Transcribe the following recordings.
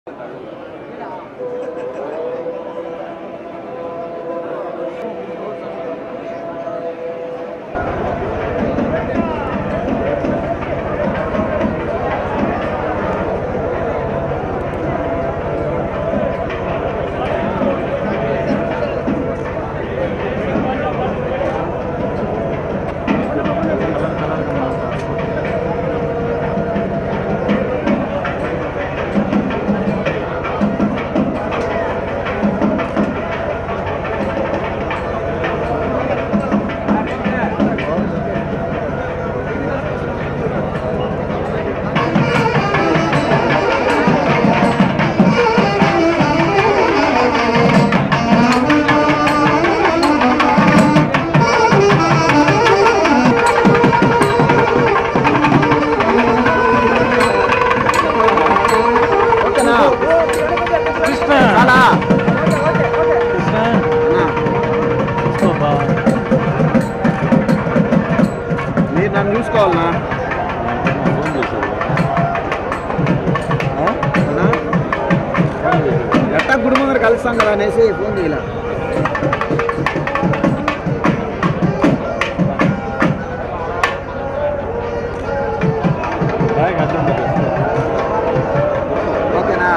ఓకేనా కృష్ణ చాలా కృష్ణ అన్నా, తీసుకోబా మీరు నన్ను చూసుకోవాలనా అన్నా? ఎట్టా గుడి ముందర కలుస్తాం కదా అనేసి ఫోన్ చేయలే ఓకేనా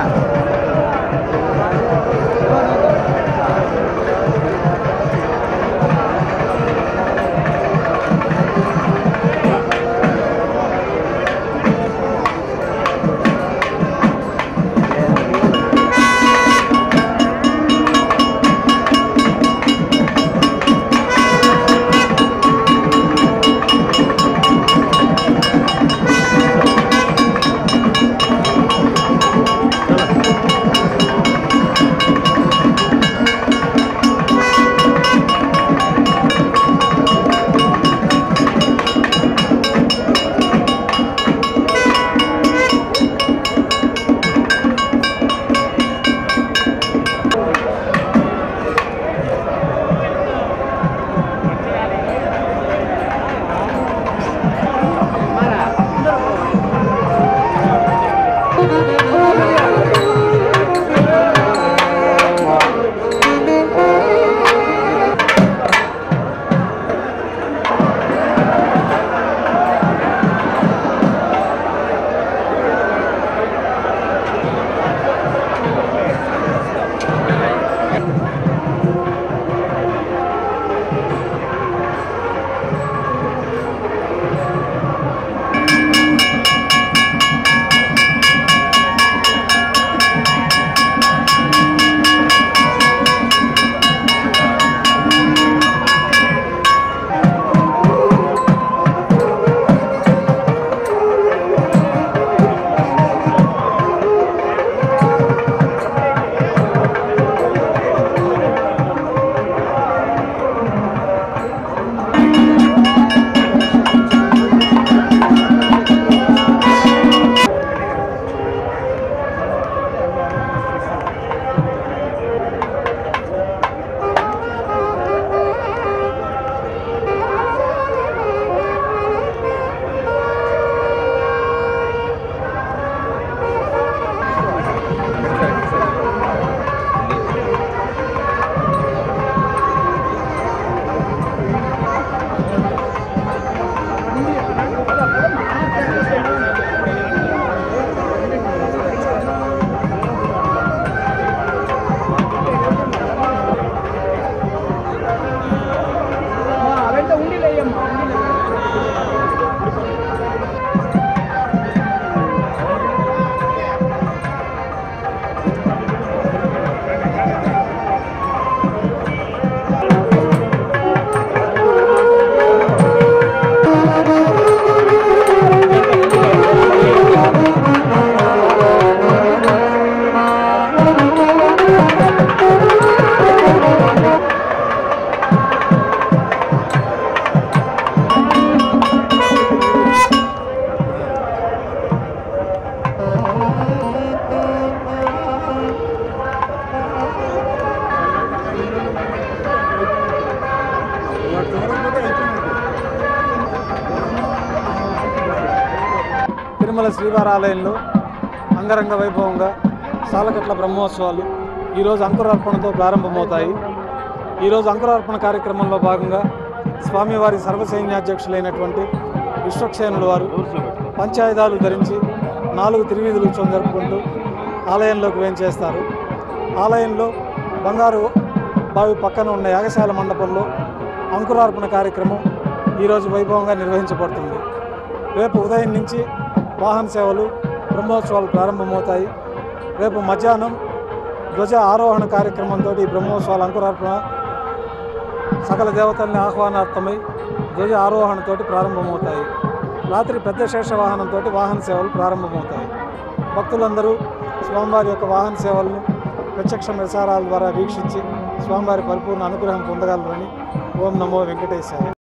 తిరుమల శ్రీవారి ఆలయంలో అంగరంగ వైభవంగా సాలకట్ల బ్రహ్మోత్సవాలు ఈరోజు అంకురార్పణతో ప్రారంభమవుతాయి ఈరోజు అంకురార్పణ కార్యక్రమంలో భాగంగా స్వామివారి సర్వసైన్యాధ్యక్షులైనటువంటి విశ్వక్సేనుల వారు పంచాయుధాలు ధరించి నాలుగు తిరువీధులు ఉత్సవం జరుపుకుంటూ ఆలయంలోకి వేంచేస్తారు ఆలయంలో బంగారు బావి పక్కన ఉన్న యాగశాల మండపంలో అంకురార్పణ కార్యక్రమం ఈరోజు వైభవంగా నిర్వహించబడుతుంది రేపు ఉదయం నుంచి వాహన సేవలు బ్రహ్మోత్సవాలు ప్రారంభమవుతాయి రేపు మధ్యాహ్నం ధ్వజ ఆరోహణ కార్యక్రమంతో ఈ బ్రహ్మోత్సవాల అంకురార్పణ సకల దేవతల్ని ఆహ్వానార్థమై ధ్వజ ఆరోహణతోటి ప్రారంభమవుతాయి రాత్రి పెద్ద శేష వాహనంతో వాహన సేవలు ప్రారంభమవుతాయి భక్తులందరూ స్వామివారి యొక్క వాహన సేవలను ప్రత్యక్ష ప్రసారాల ద్వారా వీక్షించి స్వామివారి పరిపూర్ణ అనుగ్రహం పొందగలరని ఓం నమో వెంకటేశాయ